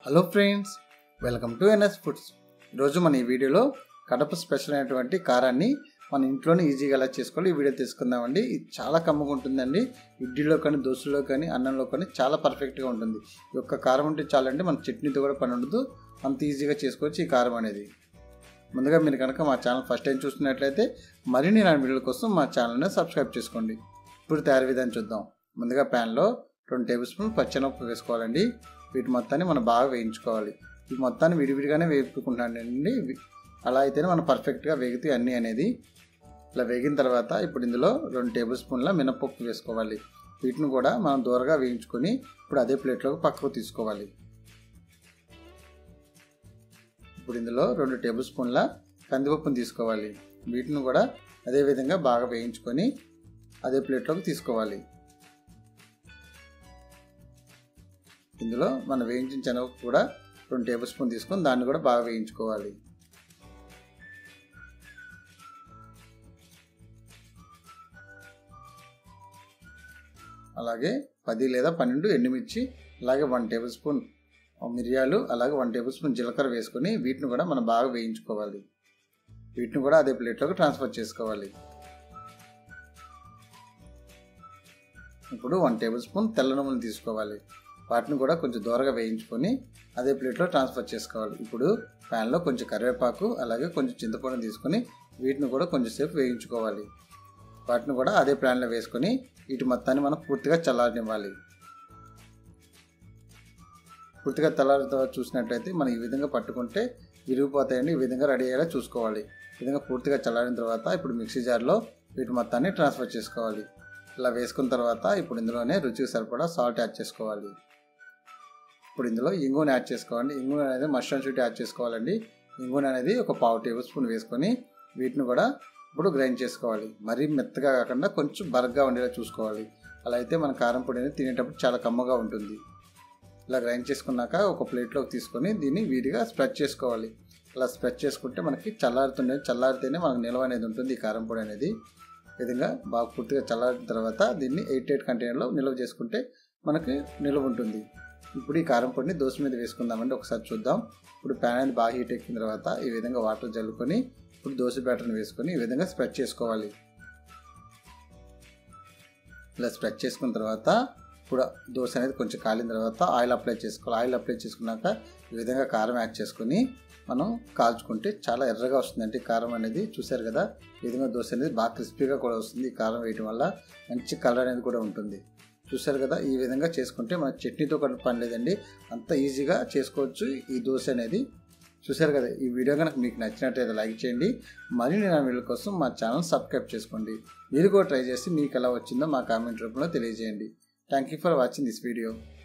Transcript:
hello friends welcome to NS Foods ఈరోజు మన ఈ వీడియోలో కడప స్పెషల్ అయినటువంటి కారాన్ని మన ఇంట్లోనే ఈజీగా ఎలా చేసుకోవాలి ఈ వీడియో తీసుకుందామండి ఇది చాలా కమ్మగా ఉంటుందండి ఇడ్లీలో కానీ దోశలో కానీ అన్నంలో కానీ చాలా పర్ఫెక్ట్గా ఉంటుంది ఈ యొక్క కారం ఉంటే చాలండి మన చట్నీతో కూడా పని ఉండదు అంత ఈజీగా చేసుకోవచ్చు ఈ కారం అనేది ముందుగా మీరు కనుక మా ఛానల్ ఫస్ట్ టైం చూస్తున్నట్లయితే మరిన్ని నా వీడియోల కోసం మా ఛానల్ని సబ్స్క్రైబ్ చేసుకోండి ఇప్పుడు తయారీ విధానం చూద్దాం ముందుగా ప్యాన్లో రెండు టేబుల్ స్పూన్ పచ్చెనపప్పు వేసుకోవాలండి వీటి మొత్తాన్ని మనం బాగా వేయించుకోవాలి ఈ మొత్తాన్ని విడివిడిగానే వేపుకుంటానండి అలా అయితేనే మనం పర్ఫెక్ట్గా వేగుతాయి అన్నీ అనేది ఇలా వేగిన తర్వాత ఇప్పుడు ఇందులో రెండు టేబుల్ స్పూన్ల మినపప్పు వేసుకోవాలి వీటిని కూడా మనం దూరగా వేయించుకొని ఇప్పుడు అదే ప్లేట్లోకి పక్కకు తీసుకోవాలి ఇప్పుడు ఇందులో రెండు టేబుల్ స్పూన్ల కందిపప్పును తీసుకోవాలి వీటిని కూడా అదే విధంగా బాగా వేయించుకొని అదే ప్లేట్లోకి తీసుకోవాలి ఇందులో మనం వేయించిన శనగ కూడా రెండు టేబుల్ స్పూన్ తీసుకొని దాన్ని కూడా బాగా వేయించుకోవాలి అలాగే పది లేదా పన్నెండు ఎండుమిర్చి అలాగే వన్ టేబుల్ స్పూన్ మిరియాలు అలాగే వన్ టేబుల్ స్పూన్ జీలకర్ర వేసుకొని వీటిని కూడా మనం బాగా వేయించుకోవాలి వీటిని కూడా అదే ప్లేట్లోకి ట్రాన్స్ఫర్ చేసుకోవాలి ఇప్పుడు వన్ టేబుల్ స్పూన్ తెల్ల నూనెలు తీసుకోవాలి వాటిని కూడా కొంచెం దూరగా వేయించుకొని అదే ప్లేట్లో ట్రాన్స్ఫర్ చేసుకోవాలి ఇప్పుడు ప్యాన్లో కొంచెం కరివేపాకు అలాగే కొంచెం చింతపండు తీసుకొని వీటిని కూడా కొంచెంసేపు వేయించుకోవాలి వాటిని కూడా అదే ప్యాన్లో వేసుకొని వీటి మొత్తాన్ని మనం పూర్తిగా చల్లారనివ్వాలి పూర్తిగా చల్లారిన తర్వాత చూసినట్లయితే మనం ఈ విధంగా పట్టుకుంటే విరిగిపోతాయండి ఈ విధంగా రెడీ అయ్యేలా చూసుకోవాలి ఈ విధంగా పూర్తిగా చల్లారిన తర్వాత ఇప్పుడు మిక్సీ జార్లో వీటి మొత్తాన్ని ట్రాన్స్ఫర్ చేసుకోవాలి ఇలా వేసుకున్న తర్వాత ఇప్పుడు ఇందులోనే రుచికి సరిపడా సాల్ట్ యాడ్ చేసుకోవాలి ఇప్పుడు ఇందులో ఇంగుని యాడ్ చేసుకోవాలి ఇంగుని అనేది మస్టర్డ్ షూట్ యాడ్ చేసుకోవాలండి ఇంగుని అనేది ఒక పావు టేబుల్ స్పూన్ వేసుకొని వీటిని కూడా ఇప్పుడు గ్రైండ్ చేసుకోవాలి మరీ మెత్తగా కాకుండా కొంచెం బరగ్గా ఉండేలా చూసుకోవాలి అలా అయితే మన కారం పొడి అనేది తినేటప్పుడు చాలా కమ్మగా ఉంటుంది ఇలా గ్రైండ్ చేసుకున్నాక ఒక ప్లేట్లోకి తీసుకొని దీన్ని వీడిగా స్ప్రెడ్ చేసుకోవాలి అలా స్ప్రెడ్ చేసుకుంటే మనకి చల్లారుతుండే చల్లారితేనే మనకు నిల్వ అనేది ఉంటుంది ఈ కారం పొడి అనేది విధంగా బాగా పూర్తిగా చల్లారిన తర్వాత దీన్ని ఎయిట్ ఎయిట్ కంటైనర్లో నిల్వ చేసుకుంటే మనకి నిల్వ ఉంటుంది ఇప్పుడు ఈ కారం పొడిని దోశ మీద వేసుకుందామండి ఒకసారి చూద్దాం ఇప్పుడు ప్యాన్ అనేది బాగా హీట్ ఎక్కిన తర్వాత ఈ విధంగా వాటర్ జల్లుకొని ఇప్పుడు దోశ బ్యాటర్ని వేసుకొని ఈ విధంగా స్ప్రెడ్ చేసుకోవాలి ఇలా స్ప్రెడ్ చేసుకున్న తర్వాత ఇప్పుడు దోశ అనేది కొంచెం కాలిన తర్వాత ఆయిల్ అప్లై చేసుకోవాలి ఆయిల్ అప్లై చేసుకున్నాక ఈ విధంగా కారం యాడ్ చేసుకొని మనం కాల్చుకుంటే చాలా ఎర్రగా వస్తుందండి కారం అనేది చూసారు కదా ఈ విధంగా దోశ అనేది బాగా క్రిస్పీగా కూడా వస్తుంది ఈ కారం వేయడం వల్ల మంచి కలర్ అనేది కూడా ఉంటుంది చూసారు కదా ఈ విధంగా చేసుకుంటే మన చట్నీతో కూడా పని లేదండి అంత ఈజీగా చేసుకోవచ్చు ఈ దోశ అనేది చూసారు కదా ఈ వీడియో కనుక మీకు నచ్చినట్లయితే లైక్ చేయండి మరిన్ని నా వీడియో కోసం మా ఛానల్ సబ్స్క్రైబ్ చేసుకోండి మీరు కూడా ట్రై చేసి మీకు ఎలా వచ్చిందో మా కామెంట్ రూపంలో తెలియజేయండి thank you for watching this video